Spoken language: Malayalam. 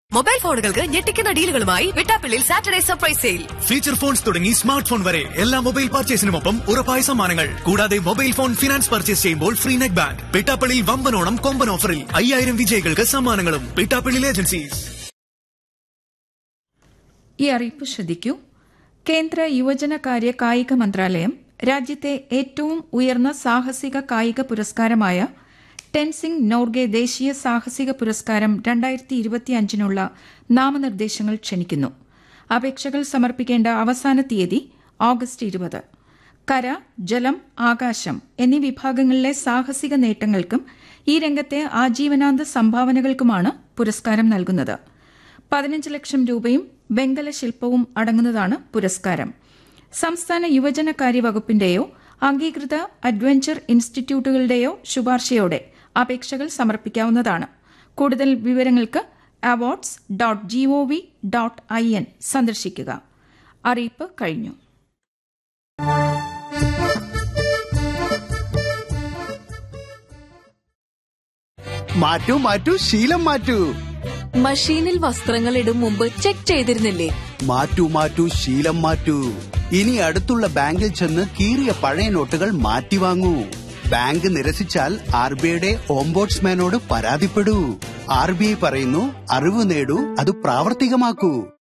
മൊബൈൽ ഫോണുകൾക്ക് ഞെട്ടിക്കുന്ന ഡീലുകളുമായി വെട്ടാപ്പള്ളിയിൽ Saturday surprise sale feature phones തുടങ്ങി സ്മാർട്ട് ഫോൺ വരെ എല്ലാ മൊബൈൽ പർച്ചേസിനുമൊപ്പം ഉറപ്പായ സമ്മാനങ്ങൾ കൂടാതെ മൊബൈൽ ഫോൺ ഫിനാൻസ് പർച്ചേസ് ചെയ്യുമ്പോൾ ഫ്രീ നെറ്റ് ബാങ്ക് പിട്ടാപ്പള്ളിയിൽ വമ്പനോണം കൊമ്പൻ ഓഫറിൽ അയ്യായിരം വിജയികൾക്ക് സമ്മാനങ്ങളും പിട്ടാപ്പള്ളിയിൽ ഏജൻസീസ് ഈ അറിയിപ്പ് ശ്രദ്ധിക്കൂ കേന്ദ്ര യുവജനകാര്യ കായിക മന്ത്രാലയം രാജ്യത്തെ ഏറ്റവും ഉയർന്ന സാഹസിക കായിക പുരസ്കാരമായ ടെൻസിംഗ് നോർഗെ ദേശീയ സാഹസിക പുരസ്കാരം രണ്ടായിരത്തി ഇരുപത്തിയഞ്ചിനുള്ള നാമനിർദ്ദേശങ്ങൾ ക്ഷണിക്കുന്നു അപേക്ഷകൾ സമർപ്പിക്കേണ്ട അവസാന തീയതി ഓഗസ്റ്റ് ഇരുപത് കര ജലം ആകാശം എന്നീ വിഭാഗങ്ങളിലെ സാഹസിക നേട്ടങ്ങൾക്കും ഈ രംഗത്തെ ആജീവനാന്ത സംഭാവനകൾക്കുമാണ് പുരസ്കാരം നൽകുന്നത് പതിനഞ്ച് ലക്ഷം രൂപയും വെങ്കല ശില്പവും അടങ്ങുന്നതാണ് പുരസ്കാരം സംസ്ഥാന യുവജനകാര്യ വകുപ്പിന്റെയോ അംഗീകൃത അഡ്വഞ്ചർ ഇൻസ്റ്റിറ്റ്യൂട്ടുകളുടെയോ ശുപാർശയോടെ അപേക്ഷകൾ സമർപ്പിക്കാവുന്നതാണ് കൂടുതൽ വിവരങ്ങൾക്ക് awards dot G O V dot I N സന്ദർശിക്കുക അറിയിപ്പ് കഴിഞ്ഞു മാറ്റൂ മാറ്റൂ ശീലം മാറ്റൂ മഷീനിൽ വസ്ത്രങ്ങൾ ഇടും മുമ്പ് ചെക്ക് ചെയ്തിരുന്നില്ലേ മാറ്റൂ മാറ്റൂ ശീലം മാറ്റൂ ഇനി അടുത്തുള്ള ബാങ്കിൽ ചെന്ന് കീറിയ പഴയ നോട്ടുകൾ മാറ്റി വാങ്ങൂ ബാങ്ക് നിരസിച്ചാൽ ആർ ബി ഐയുടെ ഓംബോഡ്സ്മാനോട് പരാതിപ്പെടൂ ആർ ബി ഐ പറയുന്നു അറിവ് നേടൂ അത് പ്രാവർത്തികമാക്കൂ